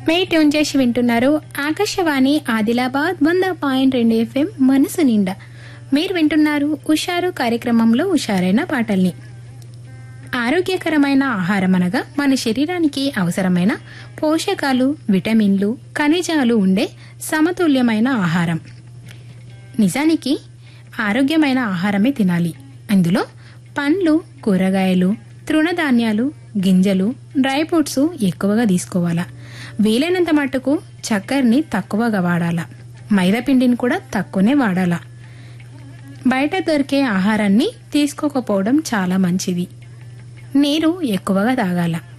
మే tune చేసి వింటున్నారు ఆకాశవాణి ఆదిలాబాద్ వంద పాయింట్ రెండు ఎఫ్ఎం మనసు నిండా మీరు వింటున్నారు ఉషారు కార్యక్రమంలో ఉషారైన పాటల్ని ఆరోగ్యకరమైన ఆహారం అనగా మన శరీరానికి అవసరమైన పోషకాలు విటమిన్లు ఖనిజాలు ఉండే సమతుల్యమైన ఆహారం నిజానికి ఆరోగ్యమైన ఆహారమే తినాలి అందులో పండ్లు కూరగాయలు తృణధాన్యాలు గింజలు డ్రై ఫ్రూట్స్ ఎక్కువగా తీసుకోవాలా వీలైనంత మట్టుకు చక్కెరని తక్కువగా వాడాలా మైదా పిండిని కూడా తక్కువనే వాడాలా బయట దొరికే ఆహారాన్ని తీసుకోకపోవడం చాలా మంచిది నీరు ఎక్కువగా తాగాల